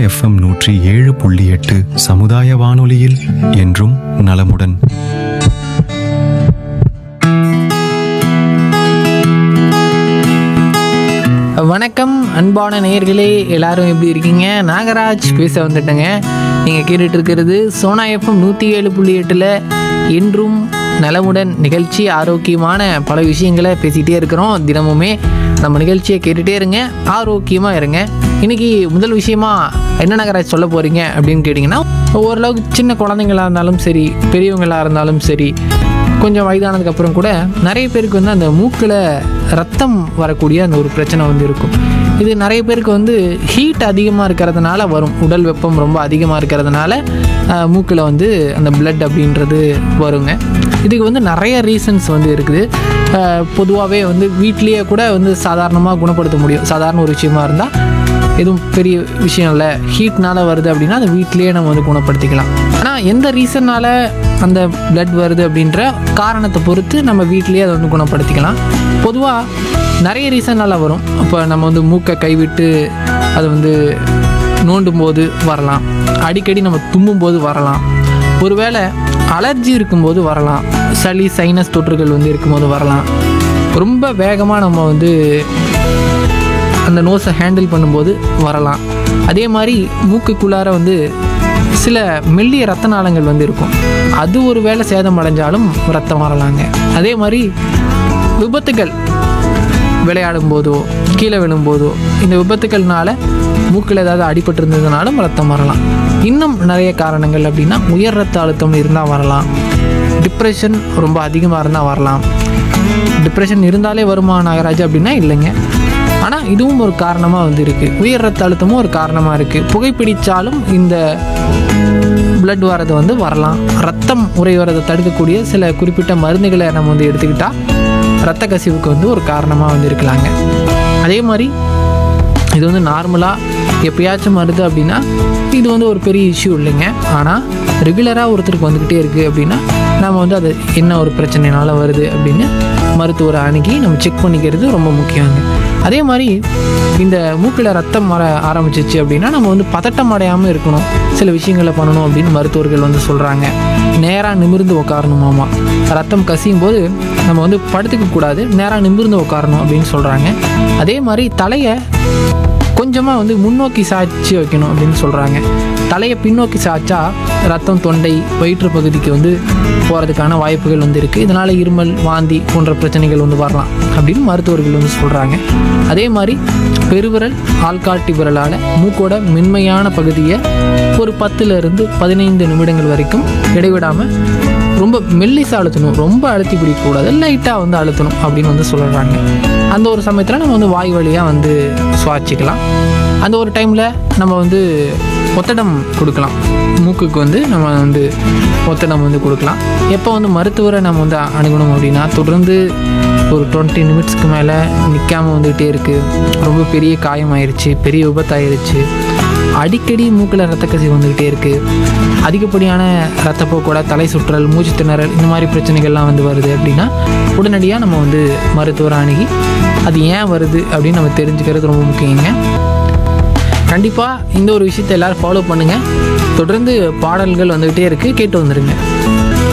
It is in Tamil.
எஃப்எம் நூற்றி ஏழு புள்ளி எட்டு சமுதாய வானொலியில் என்றும் நலமுடன் வணக்கம் அன்பான நேயர்களே எல்லாரும் எப்படி இருக்கீங்க நாகராஜ் பேச வந்துட்டேங்க நீங்கள் கேட்டுட்டு இருக்கிறது சோனா எஃப்எம் நூற்றி ஏழு புள்ளி எட்டில் என்றும் நலமுடன் நிகழ்ச்சி ஆரோக்கியமான பல விஷயங்களை பேசிகிட்டே இருக்கிறோம் தினமுமே நம்ம நிகழ்ச்சியை கேட்டுகிட்டே இருங்க ஆரோக்கியமாக இருங்க இன்னைக்கு முதல் விஷயமா என்ன நாகராஜ் சொல்ல போகிறீங்க அப்படின்னு கேட்டிங்கன்னா ஓரளவுக்கு சின்ன குழந்தைங்களா இருந்தாலும் சரி பெரியவங்களாக இருந்தாலும் சரி கொஞ்சம் வயதானதுக்கு அப்புறம் கூட நிறைய பேருக்கு வந்து அந்த மூக்கில் ரத்தம் வரக்கூடிய அந்த ஒரு பிரச்சனை வந்து இருக்கும் இது நிறைய பேருக்கு வந்து ஹீட் அதிகமாக இருக்கிறதுனால வரும் உடல் வெப்பம் ரொம்ப அதிகமாக இருக்கிறதுனால மூக்கில் வந்து அந்த blood அப்படின்றது வருங்க இதுக்கு வந்து நிறைய ரீசன்ஸ் வந்து இருக்குது பொதுவாகவே வந்து வீட்லேயே கூட வந்து சாதாரணமாக குணப்படுத்த முடியும் சாதாரண ஒரு விஷயமா இருந்தால் எதுவும் பெரிய விஷயம் இல்லை ஹீட்னால வருது அப்படின்னா அதை வீட்டிலேயே நம்ம வந்து குணப்படுத்திக்கலாம் ஆனால் எந்த ரீசன்னால் அந்த blood வருது அப்படின்ற காரணத்தை பொறுத்து நம்ம வீட்டிலேயே அதை வந்து குணப்படுத்திக்கலாம் பொதுவாக நிறைய ரீசனால் வரும் இப்போ நம்ம வந்து மூக்கை கைவிட்டு அது வந்து நோண்டும் போது வரலாம் அடிக்கடி நம்ம தும்மும் போது வரலாம் ஒருவேளை அலர்ஜி இருக்கும்போது வரலாம் சளி சைனஸ் தொற்றுகள் வந்து இருக்கும்போது வரலாம் ரொம்ப வேகமாக நம்ம வந்து அந்த நோஸை ஹேண்டில் பண்ணும்போது வரலாம் அதே மாதிரி மூக்குக்குள்ளார வந்து சில மெல்லிய ரத்த நாளங்கள் வந்து இருக்கும் அது ஒரு வேளை சேதம் அடைஞ்சாலும் ரத்தம் வரலாங்க அதே மாதிரி விபத்துகள் விளையாடும் போதோ கீழே விழும்போதோ இந்த விபத்துக்கள்னால மூக்கில் ஏதாவது அடிபட்டு இருந்ததுனாலும் ரத்தம் வரலாம் இன்னும் நிறைய காரணங்கள் அப்படின்னா உயர் ரத்த அழுத்தம் இருந்தால் வரலாம் டிப்ரெஷன் ரொம்ப அதிகமாக இருந்தால் வரலாம் டிப்ரெஷன் இருந்தாலே வருமா நாகராஜ் அப்படின்னா இல்லைங்க ஆனால் இதுவும் ஒரு காரணமாக வந்து இருக்குது உயர் ரத்த அழுத்தமும் ஒரு காரணமாக இருக்குது புகைப்பிடிச்சாலும் இந்த blood வரது வந்து வரலாம் ரத்தம் உறைவரதை தடுக்கக்கூடிய சில குறிப்பிட்ட மருந்துகளை நம்ம வந்து எடுத்துக்கிட்டால் ரத்த கசிவுக்கு வந்து ஒரு காரணமாக வந்து இருக்கலாங்க அதே மாதிரி இது வந்து நார்மலாக எப்பயாச்சும் வருது அப்படின்னா இது வந்து ஒரு பெரிய இஷ்யூ இல்லைங்க ஆனால் ரெகுலராக ஒருத்தருக்கு வந்துக்கிட்டே இருக்குது அப்படின்னா நம்ம வந்து அது என்ன ஒரு பிரச்சனைனால வருது அப்படின்னு மருத்துவரை அணுகி நம்ம செக் பண்ணிக்கிறது ரொம்ப முக்கியங்க அதே மாதிரி இந்த மூக்கில் ரத்தம் வர ஆரம்பிச்சிச்சு அப்படின்னா நம்ம வந்து பதட்டம் அடையாமல் இருக்கணும் சில விஷயங்களை பண்ணணும் அப்படின்னு மருத்துவர்கள் வந்து சொல்கிறாங்க நேராக நிமிர்ந்து உட்காரணுமாமா ரத்தம் கசியும் போது நம்ம வந்து படுத்துக்க கூடாது நேராக நிமிர்ந்து உட்காரணும் அப்படின்னு சொல்கிறாங்க அதே மாதிரி தலையை கொஞ்சமாக வந்து முன்னோக்கி சாய்ச்சி வைக்கணும் அப்படின்னு சொல்கிறாங்க தலையை பின்னோக்கி சாய்ச்சா ரத்தம் தொண்டை வயிற்று பகுதிக்கு வந்து போகிறதுக்கான வாய்ப்புகள் வந்து இருக்குது இதனால் இருமல் வாந்தி போன்ற பிரச்சனைகள் வந்து வரலாம் அப்படின்னு மருத்துவர்கள் வந்து சொல்கிறாங்க அதே மாதிரி பெருவிரல் ஆள்காட்டி விரலால் மூக்கோட மென்மையான பகுதியை ஒரு பத்துலேருந்து பதினைந்து நிமிடங்கள் வரைக்கும் இடைவிடாமல் ரொம்ப மெல்லிசா அழுத்தணும் ரொம்ப அழுத்தி பிடிக்கக்கூடாது லைட்டாக வந்து அழுத்தணும் அப்படின்னு வந்து சொல்கிறாங்க அந்த ஒரு சமயத்தில் நம்ம வந்து வாய் வழியாக வந்து சுவாச்சிக்கலாம் அந்த ஒரு டைமில் நம்ம வந்து ஒத்தடம் கொடுக்கலாம் மூக்குக்கு வந்து நம்ம வந்து ஒத்தடம் வந்து கொடுக்கலாம் எப்போ வந்து மருத்துவரை நம்ம வந்து அணுகணும் அப்படின்னா தொடர்ந்து ஒரு டுவெண்ட்டி நிமிட்ஸ்க்கு மேலே நிற்காம வந்துக்கிட்டே இருக்குது ரொம்ப பெரிய காயமாயிருச்சு பெரிய விபத்தாயிருச்சு அடிக்கடி மூக்கில் ரத்த கசிவு வந்துக்கிட்டே இருக்குது அதிகப்படியான ரத்தப்போக்கோட தலை சுற்றல் மூச்சு திணறல் இந்த மாதிரி பிரச்சனைகள்லாம் வந்து வருது அப்படின்னா உடனடியாக நம்ம வந்து மருத்துவரை அணுகி அது ஏன் வருது அப்படின்னு நம்ம தெரிஞ்சுக்கிறது ரொம்ப முக்கியங்க கண்டிப்பாக இந்த ஒரு விஷயத்தை எல்லோரும் ஃபாலோ பண்ணுங்கள் தொடர்ந்து பாடல்கள் வந்துக்கிட்டே இருக்குது கேட்டு வந்துடுங்க